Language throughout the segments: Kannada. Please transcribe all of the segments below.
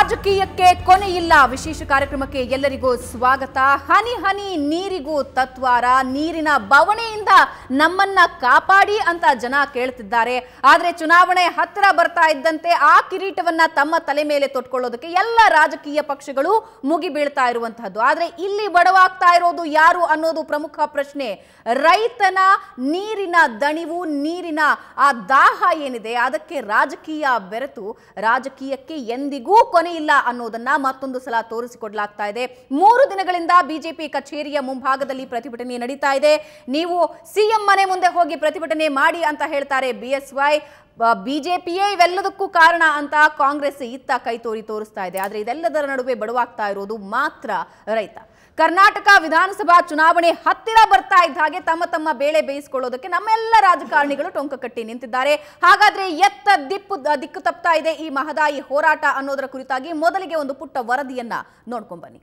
ರಾಜಕೀಯಕ್ಕೆ ಕೊನೆಯಿಲ್ಲ ವಿಶೇಷ ಕಾರ್ಯಕ್ರಮಕ್ಕೆ ಎಲ್ಲರಿಗೂ ಸ್ವಾಗತ ಹನಿ ಹನಿ ನೀರಿಗೂ ತತ್ವಾರ ನೀರಿನ ಬವಣೆಯಿಂದ ನಮ್ಮನ್ನ ಕಾಪಾಡಿ ಅಂತ ಜನ ಕೇಳ್ತಿದ್ದಾರೆ ಆದ್ರೆ ಚುನಾವಣೆ ಹತ್ತಿರ ಬರ್ತಾ ಇದ್ದಂತೆ ಆ ಕಿರೀಟವನ್ನ ತಮ್ಮ ತಲೆ ಮೇಲೆ ತೊಟ್ಕೊಳ್ಳೋದಕ್ಕೆ ಎಲ್ಲ ರಾಜಕೀಯ ಪಕ್ಷಗಳು ಮುಗಿ ಬೀಳ್ತಾ ಇರುವಂತಹದ್ದು ಆದ್ರೆ ಇಲ್ಲಿ ಬಡವಾಗ್ತಾ ಇರೋದು ಯಾರು ಅನ್ನೋದು ಪ್ರಮುಖ ಪ್ರಶ್ನೆ ರೈತನ ನೀರಿನ ದಣಿವು ನೀರಿನ ಆ ದಾಹ ಏನಿದೆ ಅದಕ್ಕೆ ರಾಜಕೀಯ ಬೆರೆತು ರಾಜಕೀಯಕ್ಕೆ ಎಂದಿಗೂ ಕೊನೆಯಿಲ್ಲ ಅನ್ನೋದನ್ನ ಮತ್ತೊಂದು ಸಲ ತೋರಿಸಿಕೊಡ್ಲಾಗ್ತಾ ಇದೆ ಮೂರು ದಿನಗಳಿಂದ ಬಿಜೆಪಿ ಕಚೇರಿಯ ಮುಂಭಾಗದಲ್ಲಿ ಪ್ರತಿಭಟನೆ ನಡೀತಾ ಇದೆ ನೀವು ಸಿಎಂ ಮನೆ ಮುಂದೆ ಹೋಗಿ ಪ್ರತಿಭಟನೆ ಮಾಡಿ ಅಂತ ಹೇಳ್ತಾರೆ ಬಿಎಸ್ವೈ ಬಿಜೆಪಿಯೇ ಇವೆಲ್ಲದಕ್ಕೂ ಕಾರಣ ಅಂತ ಕಾಂಗ್ರೆಸ್ ಇತ್ತ ಕೈ ತೋರಿ ತೋರಿಸ್ತಾ ಇದೆ ಆದ್ರೆ ಇದೆಲ್ಲದರ ನಡುವೆ ಬಡವಾಗ್ತಾ ಇರೋದು ಮಾತ್ರ ರೈತ ಕರ್ನಾಟಕ ವಿಧಾನಸಭಾ ಚುನಾವಣೆ ಹತ್ತಿರ ಬರ್ತಾ ಇದ್ದ ಹಾಗೆ ತಮ್ಮ ತಮ್ಮ ಬೇಳೆ ಬೇಯಿಸಿಕೊಳ್ಳೋದಕ್ಕೆ ನಮ್ಮೆಲ್ಲ ರಾಜಕಾರಣಿಗಳು ಟೊಂಕ ಕಟ್ಟಿ ನಿಂತಿದ್ದಾರೆ ಹಾಗಾದ್ರೆ ಎತ್ತ ದಿಪ್ಪು ದಿಕ್ಕು ತಪ್ತಾ ಇದೆ ಈ ಮಹದಾಯಿ ಹೋರಾಟ ಅನ್ನೋದರ ಕುರಿತಾಗಿ ಮೊದಲಿಗೆ ಒಂದು ಪುಟ್ಟ ವರದಿಯನ್ನ ನೋಡ್ಕೊಂಡ್ ಬನ್ನಿ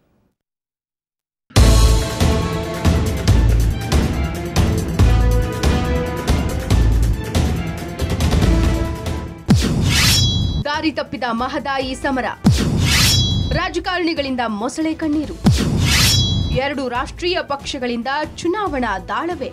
ದಾರಿ ತಪ್ಪಿದ ಮಹದಾಯಿ ಸಮರ ರಾಜಕಾರಣಿಗಳಿಂದ ಮೊಸಳೆ ಕಣ್ಣೀರು ಎರಡು ರಾಷ್ಟ್ರೀಯ ಪಕ್ಷಗಳಿಂದ ಚುನಾವಣಾ ದಾಳವೇ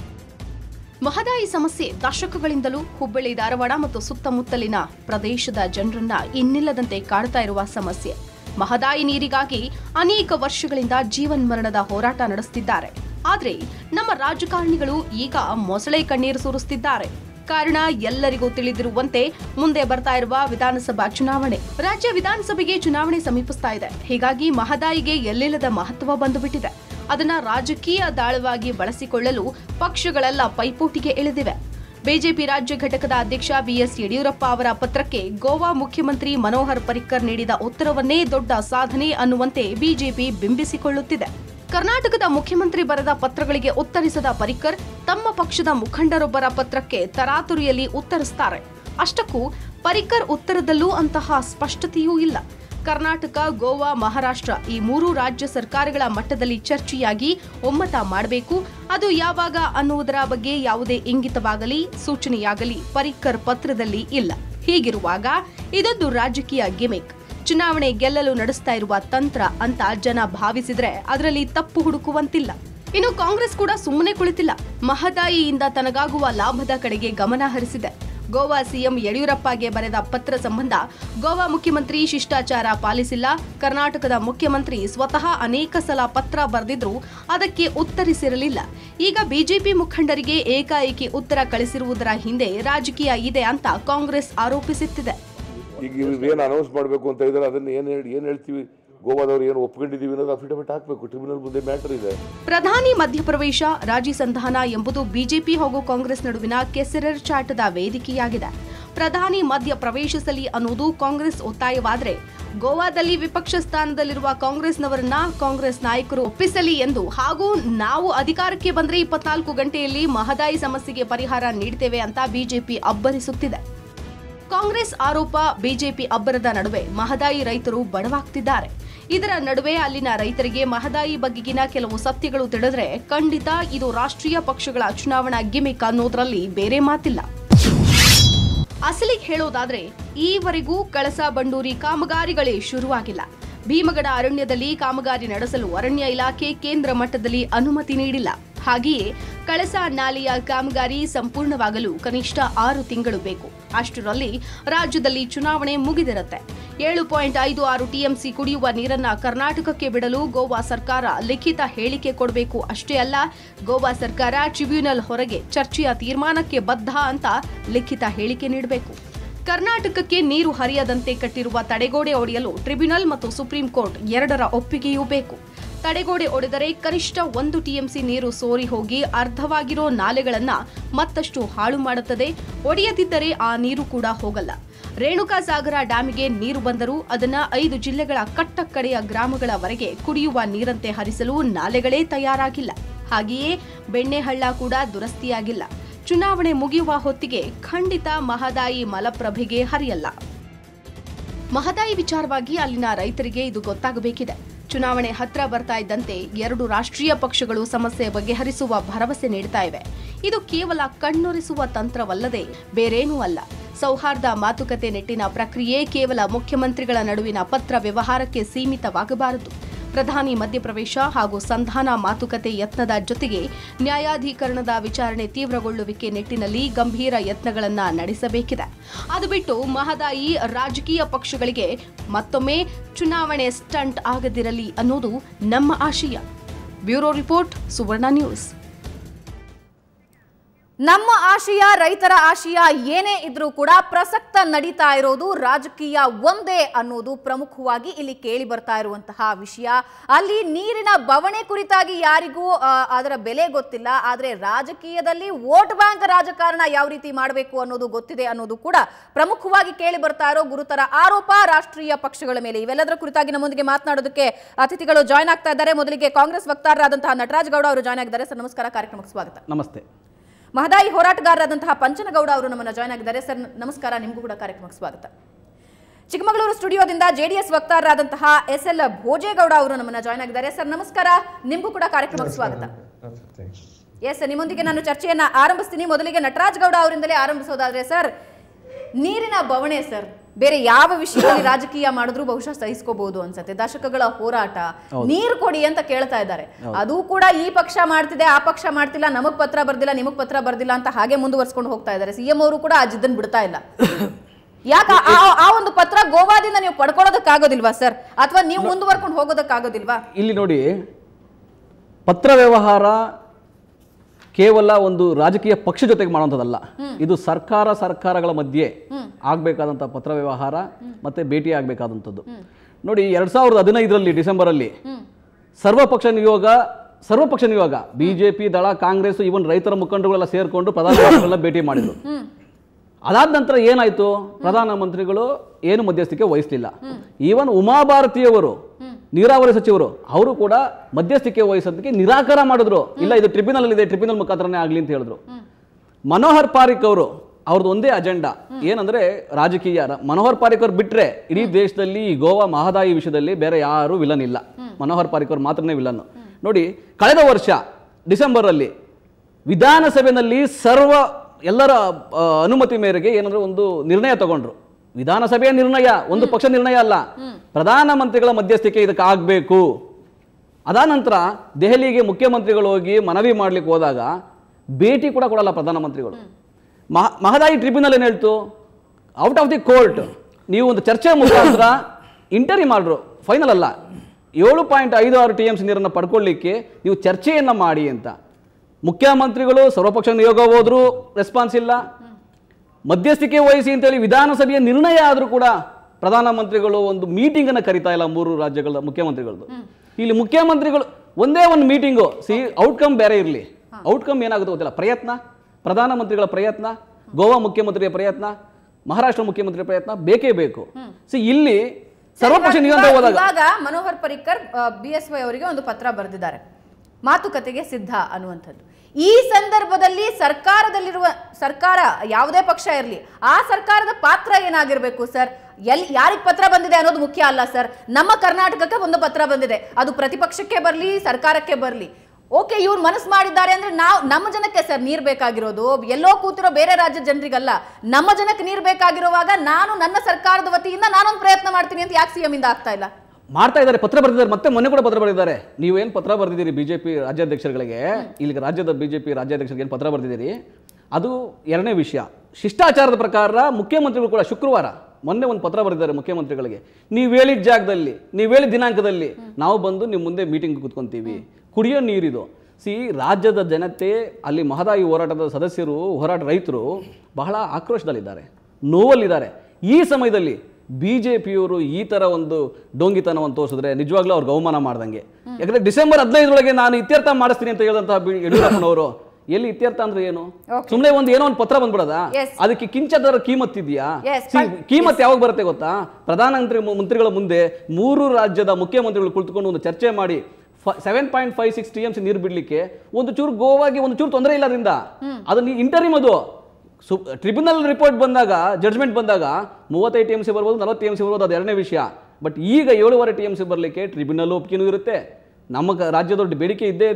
ಮಹದಾಯಿ ಸಮಸ್ಯೆ ದಶಕಗಳಿಂದಲೂ ಹುಬ್ಬಳ್ಳಿ ಧಾರವಾಡ ಮತ್ತು ಸುತ್ತಮುತ್ತಲಿನ ಪ್ರದೇಶದ ಜನರನ್ನ ಇನ್ನಿಲ್ಲದಂತೆ ಕಾಡ್ತಾ ಇರುವ ಸಮಸ್ಯೆ ಮಹದಾಯಿ ನೀರಿಗಾಗಿ ಅನೇಕ ವರ್ಷಗಳಿಂದ ಜೀವನ್ಮರಣದ ಹೋರಾಟ ನಡೆಸುತ್ತಿದ್ದಾರೆ ಆದ್ರೆ ನಮ್ಮ ರಾಜಕಾರಣಿಗಳು ಈಗ ಮೊಸಳೆ ಕಣ್ಣೀರು ಸುರಿಸುತ್ತಿದ್ದಾರೆ ಕಾರಣ ಎಲ್ಲರಿಗೂ ತಿಳಿದಿರುವಂತೆ ಮುಂದೆ ಬರ್ತಾ ಇರುವ ವಿಧಾನಸಭಾ ಚುನಾವಣೆ ರಾಜ್ಯ ವಿಧಾನಸಭೆಗೆ ಚುನಾವಣೆ ಸಮೀಪಿಸ್ತಾ ಇದೆ ಹೀಗಾಗಿ ಮಹದಾಯಿಗೆ ಎಲ್ಲಿಲ್ಲದ ಮಹತ್ವ ಬಂದುಬಿಟ್ಟಿದೆ ಅದನ್ನ ರಾಜಕೀಯ ದಾಳವಾಗಿ ಬಳಸಿಕೊಳ್ಳಲು ಪಕ್ಷಗಳೆಲ್ಲ ಪೈಪೋಟಿಗೆ ಇಳಿದಿವೆ ಬಿಜೆಪಿ ರಾಜ್ಯ ಘಟಕದ ಅಧ್ಯಕ್ಷ ಬಿಎಸ್ ಯಡಿಯೂರಪ್ಪ ಅವರ ಪತ್ರಕ್ಕೆ ಗೋವಾ ಮುಖ್ಯಮಂತ್ರಿ ಮನೋಹರ್ ಪರಿಕ್ಕರ್ ನೀಡಿದ ಉತ್ತರವನ್ನೇ ದೊಡ್ಡ ಸಾಧನೆ ಅನ್ನುವಂತೆ ಬಿಜೆಪಿ ಬಿಂಬಿಸಿಕೊಳ್ಳುತ್ತಿದೆ ಕರ್ನಾಟಕದ ಮುಖ್ಯಮಂತ್ರಿ ಬರೆದ ಪತ್ರಗಳಿಗೆ ಉತ್ತರಿಸದ ಪರಿಕ್ಕರ್ ತಮ್ಮ ಪಕ್ಷದ ಮುಖಂಡರೊಬ್ಬರ ಪತ್ರಕ್ಕೆ ತರಾತುರಿಯಲ್ಲಿ ಉತ್ತರಿಸುತ್ತಾರೆ ಅಷ್ಟಕ್ಕೂ ಪರಿಕ್ಕರ್ ಉತ್ತರದಲ್ಲೂ ಅಂತಹ ಸ್ಪಷ್ಟತೆಯೂ ಇಲ್ಲ ಕರ್ನಾಟಕ ಗೋವಾ ಮಹಾರಾಷ್ಟ್ರ ಈ ಮೂರು ರಾಜ್ಯ ಸರ್ಕಾರಗಳ ಮಟ್ಟದಲ್ಲಿ ಚರ್ಚೆಯಾಗಿ ಒಮ್ಮತ ಮಾಡಬೇಕು ಅದು ಯಾವಾಗ ಅನ್ನುವುದರ ಬಗ್ಗೆ ಯಾವುದೇ ಇಂಗಿತವಾಗಲಿ ಸೂಚನೆಯಾಗಲಿ ಪರಿಕ್ಕರ್ ಪತ್ರದಲ್ಲಿ ಇಲ್ಲ ಹೀಗಿರುವಾಗ ಇದೊಂದು ರಾಜಕೀಯ ಗಿಮಿಕ್ ಚುನಾವಣೆ ಗೆಲ್ಲಲು ನಡೆಸ್ತಾ ಇರುವ ತಂತ್ರ ಅಂತ ಜನ ಭಾವಿಸಿದ್ರೆ ಅದರಲ್ಲಿ ತಪ್ಪು ಹುಡುಕುವಂತಿಲ್ಲ ಇನ್ನು ಕಾಂಗ್ರೆಸ್ ಕೂಡ ಸುಮ್ಮನೆ ಕುಳಿತಿಲ್ಲ ಮಹದಾಯಿಯಿಂದ ತನಗಾಗುವ ಲಾಭದ ಕಡೆಗೆ ಗಮನ ಹರಿಸಿದೆ ಗೋವಾ ಸಿಎಂ ಯಡಿಯೂರಪ್ಪಗೆ ಬರೆದ ಪತ್ರ ಸಂಬಂಧ ಗೋವಾ ಮುಖ್ಯಮಂತ್ರಿ ಶಿಷ್ಟಾಚಾರ ಪಾಲಿಸಿಲ್ಲ ಕರ್ನಾಟಕದ ಮುಖ್ಯಮಂತ್ರಿ ಸ್ವತಃ ಅನೇಕ ಸಲ ಪತ್ರ ಬರೆದಿದ್ರು ಅದಕ್ಕೆ ಉತ್ತರಿಸಿರಲಿಲ್ಲ ಈಗ ಬಿಜೆಪಿ ಮುಖಂಡರಿಗೆ ಏಕಾಏಕಿ ಉತ್ತರ ಕಳಿಸಿರುವುದರ ಹಿಂದೆ ರಾಜಕೀಯ ಇದೆ ಅಂತ ಕಾಂಗ್ರೆಸ್ ಆರೋಪಿಸುತ್ತಿದೆ ಈಗ ಏನು ಅನೌನ್ಸ್ ಮಾಡಬೇಕು ಅಂತ ಇದ್ದಾರೆ ಅದನ್ನ ಏನು ಹೇಳಿ ಏನು ಹೇಳ್ತೀವಿ ಗೋವಾದವ್ರು ಏನು ಒಪ್ಕೊಂಡಿದ್ದೀವಿ ಅನ್ನೋದು ಅಫಿಡವಿಟ್ ಹಾಕಬೇಕು ಟ್ರಿಬ್ಯುನಲ್ ಮುಂದೆ ಮ್ಯಾಟರ್ ಇದೆ ಪ್ರಧಾನಿ ಮಧ್ಯಪ್ರವೇಶ ರಾಜಿ ಸಂಧಾನ ಎಂಬುದು ಬಿಜೆಪಿ ಹಾಗೂ ಕಾಂಗ್ರೆಸ್ ನಡುವಿನ ಕೆಸರರ್ ಚಾಟದ ವೇದಿಕೆಯಾಗಿದೆ ಪ್ರಧಾನಿ ಮಧ್ಯ ಪ್ರವೇಶಿಸಲಿ ಅನ್ನೋದು ಕಾಂಗ್ರೆಸ್ ಒತ್ತಾಯವಾದರೆ ಗೋವಾದಲ್ಲಿ ವಿಪಕ್ಷ ಸ್ಥಾನದಲ್ಲಿರುವ ಕಾಂಗ್ರೆಸ್ನವರನ್ನ ಕಾಂಗ್ರೆಸ್ ನಾಯಕರು ಒಪ್ಪಿಸಲಿ ಎಂದು ಹಾಗೂ ನಾವು ಅಧಿಕಾರಕ್ಕೆ ಬಂದ್ರೆ ಇಪ್ಪತ್ನಾಲ್ಕು ಗಂಟೆಯಲ್ಲಿ ಮಹದಾಯಿ ಸಮಸ್ಯೆಗೆ ಪರಿಹಾರ ನೀಡ್ತೇವೆ ಅಂತ ಬಿಜೆಪಿ ಅಬ್ಬರಿಸುತ್ತಿದೆ ಕಾಂಗ್ರೆಸ್ ಆರೋಪ ಬಿಜೆಪಿ ಅಬ್ಬರದ ನಡುವೆ ಮಹದಾಯಿ ರೈತರು ಬಡವಾಗ್ತಿದ್ದಾರೆ ಇದರ ನಡುವೆ ಅಲ್ಲಿನ ರೈತರಿಗೆ ಮಹದಾಯಿ ಬಗೆಗಿನ ಕೆಲವು ಸತ್ಯಗಳು ತಿಳಿದ್ರೆ ಖಂಡಿತ ಇದು ರಾಷ್ಟ್ರೀಯ ಪಕ್ಷಗಳ ಚುನಾವಣಾ ಗಿಮಿಕ್ ಅನ್ನೋದ್ರಲ್ಲಿ ಬೇರೆ ಮಾತಿಲ್ಲ ಅಸಲಿಗೆ ಹೇಳೋದಾದ್ರೆ ಈವರೆಗೂ ಕಳಸಾ ಬಂಡೂರಿ ಕಾಮಗಾರಿಗಳೇ ಶುರುವಾಗಿಲ್ಲ ಭೀಮಗಡ ಅರಣ್ಯದಲ್ಲಿ ಕಾಮಗಾರಿ ನಡೆಸಲು ಅರಣ್ಯ ಇಲಾಖೆ ಕೇಂದ್ರ ಮಟ್ಟದಲ್ಲಿ ಅನುಮತಿ ನೀಡಿಲ್ಲ ಹಾಗೆಯೇ ಕಳಸಾ ನಾಲೆಯ ಕಾಮಗಾರಿ ಸಂಪೂರ್ಣವಾಗಲು ಕನಿಷ್ಠ ಆರು ತಿಂಗಳು ಬೇಕು ಅಷ್ಟರಲ್ಲಿ ರಾಜ್ಯದಲ್ಲಿ ಚುನಾವಣೆ ಮುಗಿದಿರುತ್ತೆ ಏಳು ಪಾಯಿಂಟ್ ಐದು ಆರು ಟಿಎಂಸಿ ಕುಡಿಯುವ ನೀರನ್ನ ಕರ್ನಾಟಕಕ್ಕೆ ಬಿಡಲು ಗೋವಾ ಸರ್ಕಾರ ಲಿಖಿತ ಹೇಳಿಕೆ ಕೊಡಬೇಕು ಅಷ್ಟೇ ಅಲ್ಲ ಗೋವಾ ಸರ್ಕಾರ ಟ್ರಿಬ್ಯುನಲ್ ಹೊರಗೆ ಚರ್ಚೆಯ ತೀರ್ಮಾನಕ್ಕೆ ಬದ್ಧ ಅಂತ ಲಿಖಿತ ಹೇಳಿಕೆ ನೀಡಬೇಕು ಕರ್ನಾಟಕಕ್ಕೆ ನೀರು ಹರಿಯದಂತೆ ಕಟ್ಟಿರುವ ತಡೆಗೋಡೆ ಒಡೆಯಲು ಟ್ರಿಬ್ಯುನಲ್ ಮತ್ತು ಸುಪ್ರೀಂ ಕೋರ್ಟ್ ಎರಡರ ಒಪ್ಪಿಗೆಯೂ ಬೇಕು ತಡೆಗೋಡೆ ಒಡೆದರೆ ಕನಿಷ್ಠ ಒಂದು ಟಿಎಂಸಿ ನೀರು ಸೋರಿ ಹೋಗಿ ಅರ್ಧವಾಗಿರೋ ನಾಲೆಗಳನ್ನ ಮತ್ತಷ್ಟು ಹಾಳು ಮಾಡುತ್ತದೆ ಒಡೆಯದಿದ್ದರೆ ಆ ನೀರು ಕೂಡ ಹೋಗಲ್ಲ ರೇಣುಕಾ ಸಾಗರ ಡ್ಯಾಮಿಗೆ ನೀರು ಬಂದರೂ ಅದನ್ನ ಐದು ಜಿಲ್ಲೆಗಳ ಕಟ್ಟಕಡೆಯ ಗ್ರಾಮಗಳವರೆಗೆ ಕುಡಿಯುವ ನೀರಂತೆ ಹರಿಸಲು ನಾಲೆಗಳೇ ತಯಾರಾಗಿಲ್ಲ ಹಾಗೆಯೇ ಬೆಣ್ಣೆಹಳ್ಳ ಕೂಡ ದುರಸ್ತಿಯಾಗಿಲ್ಲ ಚುನಾವಣೆ ಮುಗಿಯುವ ಹೊತ್ತಿಗೆ ಖಂಡಿತ ಮಹದಾಯಿ ಮಲಪ್ರಭೆಗೆ ಹರಿಯಲ್ಲ ಮಹದಾಯಿ ವಿಚಾರವಾಗಿ ಅಲ್ಲಿನ ರೈತರಿಗೆ ಇದು ಗೊತ್ತಾಗಬೇಕಿದೆ ಚುನಾವಣೆ ಹತ್ರ ಬರ್ತಾ ಇದ್ದಂತೆ ಎರಡು ರಾಷ್ಟ್ರೀಯ ಪಕ್ಷಗಳು ಸಮಸ್ಯೆ ಬಗೆಹರಿಸುವ ಭರವಸೆ ನೀಡ್ತಾ ಇವೆ ಇದು ಕೇವಲ ಕಣ್ಣೊರೆಸುವ ತಂತ್ರವಲ್ಲದೆ ಬೇರೇನೂ ಅಲ್ಲ ಸೌಹಾರ್ದ ಮಾತುಕತೆ ನೆಟ್ಟಿನ ಪ್ರಕ್ರಿಯೆ ಕೇವಲ ಮುಖ್ಯಮಂತ್ರಿಗಳ ನಡುವಿನ ಪತ್ರ ವ್ಯವಹಾರಕ್ಕೆ ಸೀಮಿತವಾಗಬಾರದು ಪ್ರಧಾನಿ ಮಧ್ಯಪ್ರವೇಶ ಹಾಗೂ ಸಂಧಾನ ಮಾತುಕತೆ ಯತ್ನದ ಜೊತೆಗೆ ನ್ಯಾಯಾಧೀಕರಣದ ವಿಚಾರಣೆ ತೀವ್ರಗೊಳ್ಳುವಿಕೆ ನಿಟ್ಟಿನಲ್ಲಿ ಗಂಭೀರ ಯತ್ನಗಳನ್ನ ನಡೆಸಬೇಕಿದೆ ಅದು ಬಿಟ್ಟು ಮಹದಾಯಿ ರಾಜಕೀಯ ಪಕ್ಷಗಳಿಗೆ ಮತ್ತೊಮ್ಮೆ ಚುನಾವಣೆ ಸ್ಟಂಟ್ ಆಗದಿರಲಿ ಅನ್ನೋದು ನಮ್ಮ ಆಶಯ ಬ್ಯೂರೋ ರಿಪೋರ್ಟ್ ಸುವರ್ಣ ನ್ಯೂಸ್ ನಮ್ಮ ಆಶಯ ರೈತರ ಆಶಯ ಏನೇ ಇದ್ರೂ ಕೂಡ ಪ್ರಸಕ್ತ ನಡೀತಾ ಇರೋದು ರಾಜಕೀಯ ಒಂದೇ ಅನ್ನೋದು ಪ್ರಮುಖವಾಗಿ ಇಲ್ಲಿ ಕೇಳಿ ಬರ್ತಾ ಇರುವಂತಹ ವಿಷಯ ಅಲ್ಲಿ ನೀರಿನ ಬವಣೆ ಕುರಿತಾಗಿ ಯಾರಿಗೂ ಆ, ಅದರ ಬೆಲೆ ಗೊತ್ತಿಲ್ಲ ಆದ್ರೆ ರಾಜಕೀಯದಲ್ಲಿ ವೋಟ್ ಬ್ಯಾಂಕ್ ರಾಜಕಾರಣ ಯಾವ ರೀತಿ ಮಾಡಬೇಕು ಅನ್ನೋದು ಗೊತ್ತಿದೆ ಅನ್ನೋದು ಕೂಡ ಪ್ರಮುಖವಾಗಿ ಕೇಳಿ ಬರ್ತಾ ಇರೋ ಗುರುತರ ಆರೋಪ ರಾಷ್ಟ್ರೀಯ ಪಕ್ಷಗಳ ಮೇಲೆ ಇವೆಲ್ಲದರ ಕುರಿತಾಗಿ ನಮ್ಮೊಂದಿಗೆ ಮಾತನಾಡೋದಕ್ಕೆ ಅತಿಥಿಗಳು ಜಾಯ್ನ್ ಆಗ್ತಾ ಇದ್ದಾರೆ ಮೊದಲಿಗೆ ಕಾಂಗ್ರೆಸ್ ವಕ್ತಾರರಾದಂತಹ ನಟರಾಜ್ ಗೌಡ ಅವರು ಜಾಯ್ನ್ ಆಗಿದ್ದಾರೆ ಸರ್ ನಮಸ್ಕಾರ ಕಾರ್ಯಕ್ರಮಕ್ಕೆ ಸ್ವಾಗತ ನಮಸ್ತೆ ಮಹದಾಯಿ ಹೋರಾಟಗಾರರಾದಂತಹ ಪಂಚನಗೌಡ ಅವರು ನಮ್ಮನ್ನ ಜಾಯ್ನ್ ಆಗಿದ್ದಾರೆ ಸರ್ ನಮಸ್ಕಾರ ನಿಮಗೂ ಕೂಡ ಕಾರ್ಯಕ್ರಮಕ್ಕೆ ಸ್ವಾಗತ ಚಿಕ್ಕಮಗಳೂರು ಸ್ಟುಡಿಯೋದಿಂದ ಜೆಡಿಎಸ್ ವಕ್ತಾರರಾದಂತಹ ಎಸ್ ಎಲ್ ಭೋಜೇಗೌಡ ಅವರು ನಮ್ಮನ್ನ ಜಾಯ್ನ್ ಆಗಿದ್ದಾರೆ ಸರ್ ನಮಸ್ಕಾರ ನಿಮಗೂ ಕೂಡ ಕಾರ್ಯಕ್ರಮಕ್ಕೆ ಸ್ವಾಗತ ಎಸ್ ನಿಮ್ಮೊಂದಿಗೆ ನಾನು ಚರ್ಚೆಯನ್ನ ಆರಂಭಿಸ್ತೀನಿ ಮೊದಲಿಗೆ ನಟರಾಜ್ ಗೌಡ ಅವರಿಂದಲೇ ಆರಂಭಿಸೋದಾದ್ರೆ ಸರ್ ನೀರಿನ ಬವಣೆ ಸರ್ ಬೇರೆ ಯಾವ ವಿಷಯದಲ್ಲಿ ರಾಜಕೀಯ ಮಾಡಿದ್ರು ಬಹುಶಃ ಸಹಿಸ್ಕೋಬಹುದು ಅನ್ಸತ್ತೆ ದಶಕಗಳ ಹೋರಾಟ ನೀರು ಕೊಡಿ ಅಂತ ಕೇಳ್ತಾ ಇದ್ದಾರೆ ಅದು ಕೂಡ ಈ ಪಕ್ಷ ಮಾಡ್ತಿದೆ ಆ ಪಕ್ಷ ಮಾಡ್ತಿಲ್ಲ ನಮಗ್ ಪತ್ರ ಬರ್ದಿಲ್ಲ ನಿಮಗ್ ಪತ್ರ ಬರ್ದಿಲ್ಲ ಅಂತ ಹಾಗೆ ಮುಂದುವರ್ಸ್ಕೊಂಡು ಹೋಗ್ತಾ ಇದ್ದಾರೆ ಸಿಎಂ ಅವರು ಕೂಡ ಆ ಜಿದ್ದನ್ ಬಿಡ್ತಾ ಇಲ್ಲ ಯಾಕ ಆ- ಆ ಒಂದು ಪತ್ರ ಗೋವಾದಿಂದ ನೀವು ಪಡ್ಕೊಳ್ಳೋದಕ್ಕಾಗೋದಿಲ್ವಾ ಸರ್ ಅಥವಾ ನೀವು ಮುಂದುವರ್ಕೊಂಡು ಹೋಗೋದಕ್ಕಾಗೋದಿಲ್ವಾ ಇಲ್ಲಿ ನೋಡಿ ಪತ್ರ ವ್ಯವಹಾರ ಕೇವಲ ಒಂದು ರಾಜಕೀಯ ಪಕ್ಷ ಜೊತೆಗೆ ಮಾಡುವಂಥದ್ದಲ್ಲ ಇದು ಸರ್ಕಾರ ಸರ್ಕಾರಗಳ ಮಧ್ಯೆ ಆಗಬೇಕಾದಂಥ ಪತ್ರ ವ್ಯವಹಾರ ಮತ್ತೆ ಭೇಟಿ ಆಗಬೇಕಾದಂಥದ್ದು ನೋಡಿ ಎರಡ್ ಸಾವಿರದ ಹದಿನೈದರಲ್ಲಿ ಡಿಸೆಂಬರಲ್ಲಿ ಸರ್ವಪಕ್ಷ ನಿಯೋಗ ಸರ್ವಪಕ್ಷ ನಿಯೋಗ ಬಿಜೆಪಿ ದಳ ಕಾಂಗ್ರೆಸ್ ಇವನ್ ರೈತರ ಮುಖಂಡರುಗಳೆಲ್ಲ ಸೇರ್ಕೊಂಡು ಪ್ರಧಾನಮಂತ್ರಿಗಳನ್ನ ಭೇಟಿ ಮಾಡಿದ್ರು ಅದಾದ ನಂತರ ಏನಾಯ್ತು ಪ್ರಧಾನಮಂತ್ರಿಗಳು ಏನು ಮಧ್ಯಸ್ಥಿಕೆ ವಹಿಸಲಿಲ್ಲ ಈವನ್ ಉಮಾಭಾರತಿಯವರು ನೀರಾವರಿ ಸಚಿವರು ಅವರು ಕೂಡ ಮಧ್ಯಸ್ಥಿಕೆ ವಹಿಸೋದಕ್ಕೆ ನಿರಾಕಾರ ಮಾಡಿದ್ರು ಇಲ್ಲ ಇದು ಟ್ರಿಬ್ಯುನಲ್ ಇದೆ ಟ್ರಿಬ್ಯುನಲ್ ಮುಖಾಂತರನೇ ಆಗ್ಲಿ ಅಂತ ಹೇಳಿದ್ರು ಮನೋಹರ್ ಪಾರಿಕ್ ಅವರು ಅವ್ರದ್ದು ಒಂದೇ ಅಜೆಂಡಾ ಏನಂದ್ರೆ ರಾಜಕೀಯ ರ- ಮನೋಹರ್ ಪಾರಿಕ್ ಅವ್ರು ಬಿಟ್ರೆ ಇಡೀ ದೇಶದಲ್ಲಿ ಈ ಗೋವಾ ಮಹದಾಯಿ ವಿಷಯದಲ್ಲಿ ಬೇರೆ ಯಾರು ವಿಲನ್ ಇಲ್ಲ ಮನೋಹರ್ ಪಾರಿಕ್ ಅವ್ರು ಮಾತ್ರನೇ ವಿಲನ್ ನೋಡಿ ಕಳೆದ ವರ್ಷ ಡಿಸೆಂಬರ್ ಅಲ್ಲಿ ವಿಧಾನಸಭೆಯಲ್ಲಿ ಸರ್ವ ಎಲ್ಲರ ಆ, ಅನುಮತಿ ಮೇರೆಗೆ ಏನಂದ್ರೆ ಒಂದು ನಿರ್ಣಯ ತಗೊಂಡ್ರು ವಿಧಾನಸಭೆಯ ನಿರ್ಣಯ ಒಂದು ಪಕ್ಷ ನಿರ್ಣಯ ಅಲ್ಲ ಪ್ರಧಾನಮಂತ್ರಿಗಳ ಮಧ್ಯಸ್ಥಿಕೆ ಇದಕ್ಕೆ ಆಗ್ಬೇಕು ಅದಾದ ನಂತರ ದೆಹಲಿಗೆ ಮುಖ್ಯಮಂತ್ರಿಗಳು ಹೋಗಿ ಮನವಿ ಮಾಡ್ಲಿಕ್ಕೆ ಹೋದಾಗ ಭೇಟಿ ಕೂಡ ಕೊಡಲ್ಲ ಪ್ರಧಾನಮಂತ್ರಿಗಳು ಮಹ ಮಹದಾಯಿ ಟ್ರಿಬ್ಯುನಲ್ ಏನು ಹೇಳ್ತು ಔಟ್ ಆಫ್ ದಿ ಕೋರ್ಟ್ ನೀವು ಒಂದು ಚರ್ಚೆ ಮುಖಾಂತರ ಇಂಟರಿ ಮಾಡ್ರು ಫೈನಲ್ ಅಲ್ಲ ಏಳು ಪಾಯಿಂಟ್ ಐದು ಆರು ಟಿ ಎಮ್ ಸಿ ನೀರನ್ನು ಪಡ್ಕೊಳ್ಳಿಕ್ಕೆ ನೀವು ಚರ್ಚೆಯನ್ನು ಮಾಡಿ ಅಂತ ಮುಖ್ಯಮಂತ್ರಿಗಳು ಸರ್ವಪಕ್ಷ ನಿಯೋಗ ಹೋದ್ರು ರೆಸ್ಪಾನ್ಸ್ ಇಲ್ಲ ಮಧ್ಯಸ್ಥಿಕೆ ವಹಿಸಿ ಅಂತೇಳಿ ವಿಧಾನಸಭೆಯ ನಿರ್ಣಯ ಆದರೂ ಕೂಡ ಪ್ರಧಾನಮಂತ್ರಿಗಳು ಒಂದು ಮೀಟಿಂಗ್ ಅನ್ನು ಕರಿತಾ ಇಲ್ಲ ಮೂರು ರಾಜ್ಯಗಳ ಮುಖ್ಯಮಂತ್ರಿಗಳದ್ದು ಇಲ್ಲಿ ಮುಖ್ಯಮಂತ್ರಿಗಳು ಒಂದೇ ಒಂದು ಮೀಟಿಂಗು ಸಿ ಔಟ್ಕಮ್ ಬೇರೆ ಇರಲಿ ಔಟ್ಕಮ್ ಏನಾಗುತ್ತೆ ಗೊತ್ತಿಲ್ಲ ಪ್ರಯತ್ನ ಪ್ರಧಾನಮಂತ್ರಿಗಳ ಪ್ರಯತ್ನ ಗೋವಾ ಮುಖ್ಯಮಂತ್ರಿಯ ಪ್ರಯತ್ನ ಮಹಾರಾಷ್ಟ್ರ ಮುಖ್ಯಮಂತ್ರಿಯ ಪ್ರಯತ್ನ ಬೇಕೇ ಬೇಕು ಸಿ ಇಲ್ಲಿ ಸರ್ವಪಕ್ಷ ನಿಯೋಗ ಇವಾಗ- ಹೋದಾಗ ಇವಾಗ Manohar Parrikar B S Y ಅವರಿಗೆ ಒಂದು ಪತ್ರ ಬರೆದಿದ್ದಾರೆ ಮಾತುಕತೆಗೆ ಸಿದ್ಧ ಅನ್ನುವಂಥದ್ದು ಈ ಸಂದರ್ಭದಲ್ಲಿ ಸರ್ಕಾರದಲ್ಲಿರುವ ಸರ್ಕಾರ ಯಾವುದೇ ಪಕ್ಷ ಇರಲಿ ಆ ಸರ್ಕಾರದ ಪಾತ್ರ ಏನಾಗಿರ್ಬೇಕು ಸರ್ ಎಲ್ ಯಾರಿಗೆ ಪತ್ರ ಬಂದಿದೆ ಅನ್ನೋದು ಮುಖ್ಯ ಅಲ್ಲ ಸರ್ ನಮ್ಮ ಕರ್ನಾಟಕಕ್ಕೆ ಒಂದು ಪತ್ರ ಬಂದಿದೆ ಅದು ಪ್ರತಿಪಕ್ಷಕ್ಕೆ ಬರಲಿ ಸರ್ಕಾರಕ್ಕೆ ಬರಲಿ ಓಕೆ ಇವ್ರು ಮನಸ್ಸು ಮಾಡಿದ್ದಾರೆ ಅಂದ್ರೆ ನಾವು ನಮ್ಮ ಜನಕ್ಕೆ ಸರ್ ನೀರ್ ಬೇಕಾಗಿರೋದು ಎಲ್ಲೋ ಕೂತಿರೋ ಬೇರೆ ರಾಜ್ಯದ ಜನರಿಗಲ್ಲ ನಮ್ಮ ಜನಕ್ಕೆ ನೀರ್ ಬೇಕಾಗಿರುವಾಗ ನಾನು ನನ್ನ ಸರ್ಕಾರದ ವತಿಯಿಂದ ನಾನೊಂದು ಪ್ರಯತ್ನ ಮಾಡ್ತೀನಿ ಅಂತ ಯಾಕೆ ಸಿಎಂ ಇಂದ ಆಗ್ತಾ ಇಲ್ಲ ಮಾಡ್ತಾ ಇದ್ದಾರೆ ಪತ್ರ ಬರೆದಿದ್ದಾರೆ ಮತ್ತೆ ಮೊನ್ನೆ ಕೂಡ ಪತ್ರ ಬರೆದಿದ್ದಾರೆ ನೀವೇನು ಪತ್ರ ಬರೆದಿದ್ದೀರಿ ಬಿಜೆಪಿ ರಾಜ್ಯಾಧ್ಯಕ್ಷರುಗಳಿಗೆ ಇಲ್ಲಿ ರಾಜ್ಯದ ಬಿಜೆಪಿ ರಾಜ್ಯಾಧ್ಯಕ್ಷರಿಗೆ ಏನು ಪತ್ರ ಬರೆದಿದ್ದೀರಿ ಅದು ಎರಡನೇ ವಿಷಯ ಶಿಷ್ಟಾಚಾರದ ಪ್ರಕಾರ ಮುಖ್ಯಮಂತ್ರಿಗಳು ಕೂಡ ಶುಕ್ರವಾರ ಮೊನ್ನೆ ಒಂದು ಪತ್ರ ಬರೆದಿದ್ದಾರೆ ಮುಖ್ಯಮಂತ್ರಿಗಳಿಗೆ ನೀವು ಹೇಳಿದ ಜಾಗದಲ್ಲಿ ನೀವು ಹೇಳಿದ ದಿನಾಂಕದಲ್ಲಿ ನಾವು ಬಂದು ನಿಮ್ಮ ಮುಂದೆ ಮೀಟಿಂಗ್ ಕೂತ್ಕೊಂತೀವಿ ಕುಡಿಯೋ ನೀರಿದು ಸಿ ರಾಜ್ಯದ ಜನತೆ ಅಲ್ಲಿ ಮಹದಾಯಿ ಹೋರಾಟದ ಸದಸ್ಯರು ಹೋರಾಟ ರೈತರು ಬಹಳ ಆಕ್ರೋಶದಲ್ಲಿದ್ದಾರೆ ನೋವಲ್ಲಿದ್ದಾರೆ ಈ ಸಮಯದಲ್ಲಿ ಬಿ ಜೆ ಪಿಯವರು ಈ ಥರ ಒಂದು ಡೋಂಗಿತನವನ್ನು ತೋರಿಸಿದ್ರೆ ನಿಜವಾಗ್ಲೂ ಅವ್ರಿಗೆ ಅವಮಾನ ಮಾಡ್ದಂಗೆ ಯಾಕಂದ್ರೆ ಡಿಸೆಂಬರ್ ಹದಿನೈದರೊಳಗೆ ನಾನು ಇತ್ಯರ್ಥ ಮಾಡಿಸ್ತೀನಿ ಅಂತ ಹೇಳಿದಂತಹ ಬಿ- ಯಡಿಯೂರಪ್ಪನವರು ಎಲ್ಲಿ ಇತ್ಯರ್ಥ ಅಂದ್ರೆ ಏನು Okay. ಸುಮ್ಮನೆ ಒಂದು ಏನೋ ಒಂದು ಪತ್ರ ಬಂದ್ಬಿಡದ Yes. ಅದಕ್ಕೆ ಕಿಂಚದರ ಕೀಮತ್ ಇದೆಯಾ Yes, See, but- ಕೀಮತ್ ಯಾವಾಗ ಬರುತ್ತೆ ಗೊತ್ತಾ ಪ್ರಧಾನಮಂತ್ರಿ ಮಂತ್ರಿಗಳ ಮುಂದೆ ಮೂರು ರಾಜ್ಯದ ಮುಖ್ಯಮಂತ್ರಿಗಳು ಕುಳಿತುಕೊಂಡು ಒಂದು ಚರ್ಚೆ ಮಾಡಿ seven point five six T M C ನೀರು ಬಿಡ್ಲಿಕ್ಕೆ ಒಂದು ಚೂರು ಗೋವಾಗೆ ಒಂದು ಚೂರು ತೊಂದರೆ ಇಲ್ಲ ಅದರಿಂದ ಅದು ಇಂಟರಿಮ್ ಅದು ಸು ಟ್ರಿಬ್ಯುನಲ್ ರಿಪೋರ್ಟ್ ಬಂದಾಗ ಜಡ್ಜ್ಮೆಂಟ್ ಬಂದಾಗ ಮೂವತ್ತೈದು ಟಿ ಎಂ ಸಿ ಬರ್ಬೋದು ನಲವತ್ತು ಟಿ ಎಂ ಸಿ ಬರ್ಬೋದು ಅದು ಎರಡನೇ ವಿಷಯ ಬಟ್ ಈಗ ಏಳುವರೆ ಟಿ ಎಂ ಸಿ ಬರಲಿಕ್ಕೆ ಟ್ರಿಬ್ಯುನಲ್ ಒಪ್ಪಿಗೆನೂ ಇರುತ್ತೆ ನಮ್ಮ ಕ- ರಾಜ್ಯದೊಡ್ಡ ಬೇಡಿಕೆ ಇದ್ದೇ ಇದೆ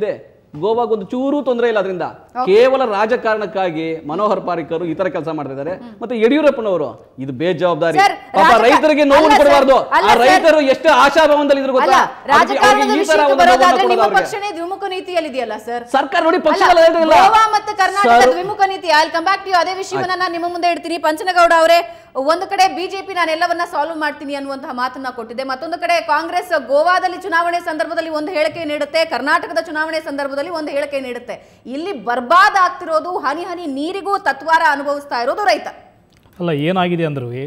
ಗೋವಾಗೆ ಒಂದು ಚೂರು ತೊಂದರೆ ಇಲ್ಲ ಅದರಿಂದ ಕೇವಲ ರಾಜಕಾರಣಕ್ಕಾಗಿ ಮನೋಹರ್ ಪಾರಿಕರ್ ಈ ತರ ಕೆಲಸ ಮಾಡ್ತಾ ಇದ್ದಾರೆ ಮತ್ತೆ ಯಡಿಯೂರಪ್ಪನವರು ಇದು ಬೇಜವಾಬ್ದಾರಿ ಸರ್, ಪಾಪ ರಾಜಕ- ರೈತರಿಗೆ ನೋವು ಅಲ್ಲ ಸರ್, ಕೊಡಬಾರ್ದು ಅಲ್ಲ ಆ ಸರ್. ರೈತರು ಎಷ್ಟು ಆಶಾಭಾವನದಲ್ಲಿ ಇದ್ರು ಅಲ್ಲ ಗೊತ್ತಾ ಅದಕ್ಕೆ- ಅವ್ರಿಗೆ ರಾಜಕಾರಣದ ಈ ತರ ವಿಷಯಕ್ಕೆ ಒಂದು ಬರೋದಾದ್ರೆ ನೋವನ್ನ ನಿಮ್ಮ ಕೊಡೋದು ಅವ್ರಿಗೆ. ಪಕ್ಷನೇ ದ್ವಿಮುಖ ನೀತಿಯಲ್ಲಿದೆಯಲ್ಲ ಸರ್ ಸರ್ಕಾರ ನೋಡಿ ಪಕ್ಷ ಅಲ್ಲ, ಗೋವಾ ಮತ್ತು ಕರ್ನಾಟಕ ದ್ವಿಮುಖ ನೀತಿ ಐ ಕಮ್ ಬ್ಯಾಕ್ ಟು ಅದೇ ವಿಷಯವನ್ನ ನಾನು ನಿಮ್ಮ ಮುಂದೆ ಇಡ್ತೀನಿ ಪಂಚನಗೌಡ ಅವರೇ ಒಂದು ಕಡೆ ಬಿಜೆಪಿ ನಾನು ಎಲ್ಲವನ್ನ ಸಾಲ್ವ್ ಮಾಡ್ತೀನಿ ಅನ್ನುವಂತಹ ಮಾತನ್ನ ಕೊಟ್ಟಿದೆ ಮತ್ತೊಂದು ಕಡೆ ಕಾಂಗ್ರೆಸ್ ಗೋವಾದಲ್ಲಿ ಚುನಾವಣೆ ಸಂದರ್ಭದಲ್ಲಿ ಒಂದು ಹೇಳಿಕೆ ನೀಡುತ್ತೆ ಕರ್ನಾಟಕದ ಚುನಾವಣೆ ಸಂದರ್ಭದಲ್ಲಿ ಒಂದು ಹೇಳಿಕೆ ನೀಡುತ್ತೆ ಇಲ್ಲಿ ಬರ್ಬಾದ್ ಆಗ್ತಿರೋದು ಹನಿ ಹನಿ ನೀರಿಗೂ ತತ್ವಾರ ಅನುಭವಿಸ್ತಾ ಇರೋದು ರೈತ ಅಲ್ಲ ಏನಾಗಿದೆ ಅಂದ್ರೆ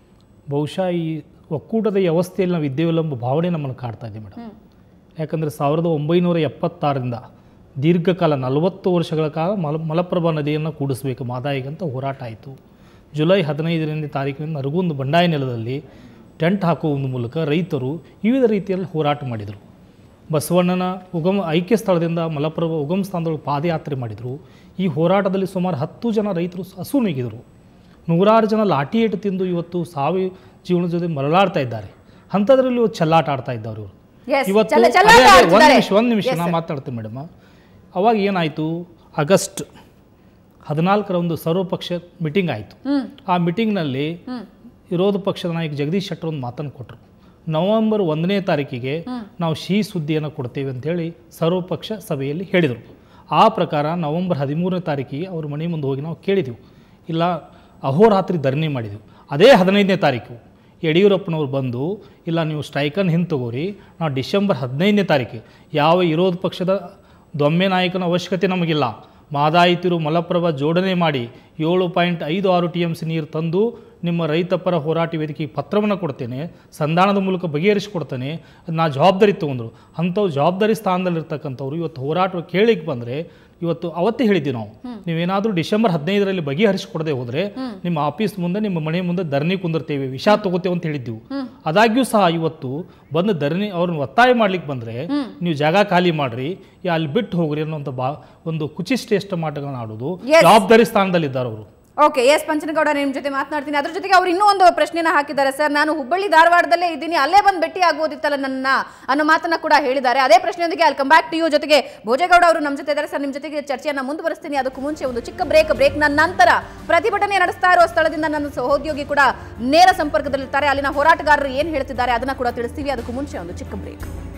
ಬಹುಶಃ ಈ ಒಕ್ಕೂಟದ ವ್ಯವಸ್ಥೆಯಲ್ಲಿ ನಾವು ಇದ್ದೇವಲ್ಲ ಎಂಬ ಭಾವನೆ ನಮ್ಮನ್ನು ಕಾಡ್ತಾ ಇದೆ ಮೇಡಮ್ ಯಾಕಂದರೆ ಸಾವಿರದ ಒಂಬೈನೂರ ಎಪ್ಪತ್ತಾರರಿಂದ ದೀರ್ಘಕಾಲ ನಲವತ್ತು ವರ್ಷಗಳ ಕಾಲ ಮಲ ಮಲಪ್ರಭಾ ನದಿಯನ್ನು ಕೂಡಿಸ್ಬೇಕು ಮಾದಾಯಿಗಂತ ಹೋರಾಟ ಆಯಿತು ಜುಲೈ ಹದಿನೈದನೇ ತಾರೀಕಿನಿಂದ ನರಗುಂದ ಬಂಡಾಯ ನೆಲದಲ್ಲಿ ಟೆಂಟ್ ಹಾಕುವ ಮೂಲಕ ರೈತರು ವಿವಿಧ ರೀತಿಯಲ್ಲಿ ಹೋರಾಟ ಮಾಡಿದರು ಬಸವಣ್ಣನ ಉಗಮ ಐಕ್ಯ ಸ್ಥಳದಿಂದ ಮಲಪ್ರಭಾ ಉಗಮ ಸ್ಥಾನದೊಳಗೆ ಪಾದಯಾತ್ರೆ ಮಾಡಿದರು ಈ ಹೋರಾಟದಲ್ಲಿ ಸುಮಾರು ಹತ್ತು ಜನ ರೈತರು ಹಸು ನುಗ್ಗಿದರು ನೂರಾರು ಜನ ಲಾಠಿ ಏಟು ತಿಂದು ಇವತ್ತು ಸಾವು ಜೀವನದ ಜೊತೆ ಮರಳಾಡ್ತಾ ಇದ್ದಾರೆ ಅಂಥದ್ರಲ್ಲಿ ಇವತ್ತು ಚೆಲ್ಲಾಟ ಆಡ್ತಾ ಇದ್ದವರು ಇವರು Yes, ಇವತ್ತು ಚೆಲ್ಲ- ಅದೇ, ಚೆಲ್ಲಾಟ ಅದೇ, ಒಂದು ಆಡ್ತಿದ್ದಾರೆ. ನಿಮಿಷ ಒಂದು ನಿಮಿಷ Yes, ನಾ sir. ಮಾತಾಡ್ತೀನಿ ಮೇಡಮ್ ಅವಾಗ ಏನಾಯಿತು ಆಗಸ್ಟ್ ಹದಿನಾಲ್ಕರ ಒಂದು ಸರ್ವಪಕ್ಷ ಮೀಟಿಂಗ್ ಆಯಿತು ಆ ಮೀಟಿಂಗ್ನಲ್ಲಿ ವಿರೋಧ ಪಕ್ಷದ ನಾಯಕ ಜಗದೀಶ್ ಶೆಟ್ಟರ್ ಒಂದು ಮಾತನ್ನು ಕೊಟ್ಟರು ನವೆಂಬರ್ ಒಂದನೇ ತಾರೀಕಿಗೆ ನಾವು ಸಿಹಿ ಸುದ್ದಿಯನ್ನು ಕೊಡ್ತೇವೆ ಅಂತೇಳಿ ಸರ್ವಪಕ್ಷ ಸಭೆಯಲ್ಲಿ ಹೇಳಿದರು ಆ ಪ್ರಕಾರ ನವೆಂಬರ್ ಹದಿಮೂರನೇ ತಾರೀಕಿಗೆ ಅವ್ರ ಮನೆ ಮುಂದೆ ಹೋಗಿ ನಾವು ಕೇಳಿದೆವು ಇಲ್ಲ ಅಹೋರಾತ್ರಿ ಧರಣಿ ಮಾಡಿದೆವು ಅದೇ ಹದಿನೈದನೇ ತಾರೀಕು ಯಡಿಯೂರಪ್ಪನವ್ರು ಬಂದು ಇಲ್ಲ ನೀವು ಸ್ಟ್ರೈಕನ್ನು ಹಿಂದೆ ತಗೋರಿ ನಾವು ಡಿಸೆಂಬರ್ ಹದಿನೈದನೇ ತಾರೀಕಿಗೆ ಯಾವ ವಿರೋಧ ಪಕ್ಷದ ದೊಮ್ಮೆ ನಾಯಕನ ಅವಶ್ಯಕತೆ ನಮಗಿಲ್ಲ ಮಾದಾಯಿತಿರು ಮಲಪ್ರಭಾ ಜೋಡಣೆ ಮಾಡಿ ಏಳು ಪಾಯಿಂಟ್ ಐದು ಆರು ಟಿ ಎಮ್ ಸಿ ನೀರು ತಂದು ನಿಮ್ಮ ರೈತ ಪರ ಹೋರಾಟ ವೇದಿಕೆಗೆ ಪತ್ರವನ್ನು ಕೊಡ್ತೇನೆ ಸಂಧಾನದ ಮೂಲಕ ಬಗೆಹರಿಸಿಕೊಡ್ತೇನೆ ಅದ್ ನಾ ಜವಾಬ್ದಾರಿ ತೊಗೊಂಡ್ರು ಅಂಥವು ಜವಾಬ್ದಾರಿ ಸ್ಥಾನದಲ್ಲಿರ್ತಕ್ಕಂಥವ್ರು ಇವತ್ತು ಹೋರಾಟ ಕೇಳಿಕ್ಕೆ ಬಂದರೆ ಇವತ್ತು ಅವತ್ತೇ ಹೇಳಿದ್ವಿ ನಾವು ನೀವೇನಾದರೂ ಡಿಸೆಂಬರ್ ಹದಿನೈದರಲ್ಲಿ ಬಗೆಹರಿಸಿಕೊಡದೆ ಹೋದರೆ ನಿಮ್ಮ ಆಫೀಸ್ ಮುಂದೆ ನಿಮ್ಮ ಮನೆ ಮುಂದೆ ಧರಣಿ ಕುಂದಿರ್ತೇವೆ ವಿಷ ತಗೋತೇವೆ ಅಂತ ಹೇಳಿದ್ವು ಅದಾಗ್ಯೂ ಸಹ ಇವತ್ತು ಬಂದು ಧರಣಿ ಅವ್ರನ್ನ ಒತ್ತಾಯ ಮಾಡ್ಲಿಕ್ಕೆ ಬಂದರೆ ನೀವು ಜಾಗ ಖಾಲಿ ಮಾಡ್ರಿ ಯಾ ಅಲ್ಲಿ ಬಿಟ್ಟು ಹೋಗ್ರಿ ಅನ್ನೋಂಥ ಬಾ ಒಂದು ಕುಚಿಷ್ಟೇಷ್ಟ ಮಾಟಗಳನ್ನ ಆಡೋದು Yes. ಜವಾಬ್ದಾರಿ ಸ್ಥಾನದಲ್ಲಿದ್ದಾರೆ ಅವರು ಓಕೆ ಎಸ್ ಪಂಚನಗೌಡ ನಿಮ್ಮ ಜೊತೆ ಮಾತನಾಡ್ತೀನಿ ಅದ್ರ ಜೊತೆಗೆ ಅವ್ರು ಇನ್ನೂ ಒಂದು ಪ್ರಶ್ನೆನ ಹಾಕಿದ್ದಾರೆ ಸರ್ ನಾನು ಹುಬ್ಬಳ್ಳಿ ಧಾರವಾಡದಲ್ಲೇ ಇದ್ದೀನಿ ಅಲ್ಲೇ ಬಂದು ಭೇಟಿ ಆಗೋದಿತ್ತಲ್ಲ ನನ್ನ ಅನ್ನೋ ಮಾತನ್ನ ಕೂಡ ಹೇಳಿದ್ದಾರೆ ಅದೇ ಪ್ರಶ್ನೆಯೊಂದಿಗೆ ಅಲ್ಲಿ ಕಮ್ ಬ್ಯಾಕ್ ಟು ಯು ಜೊತೆಗೆ ಭೋಜೇಗೌಡ ಅವರು ನಮ್ಮ ಜೊತೆ ಇದ್ದಾರೆ ಸರ್ ನಿಮ್ಮ ಜೊತೆಗೆ ಚರ್ಚೆಯನ್ನ ಮುಂದುವರಿಸ್ತೀನಿ ಅದಕ್ಕೂ ಮುಂಚೆ ಒಂದು ಚಿಕ್ಕ ಬ್ರೇಕ್ ಬ್ರೇಕ್ ನಂತರ ಪ್ರತಿಭಟನೆ ನಡೆಸ್ತಾ ಇರೋ ಸ್ಥಳದಿಂದ ನನ್ನ ಸಹೋದ್ಯೋಗಿ ಕೂಡ ನೇರ ಸಂಪರ್ಕದಲ್ಲಿರ್ತಾರೆ ಅಲ್ಲಿನ ಹೋರಾಟಗಾರರು ಏನು ಹೇಳ್ತಿದ್ದಾರೆ ಅದನ್ನ ಕೂಡ ತಿಳಿಸ್ತೀವಿ ಅದಕ್ಕೂ ಮುಂಚೆ ಒಂದು ಚಿಕ್ಕ ಬ್ರೇಕ್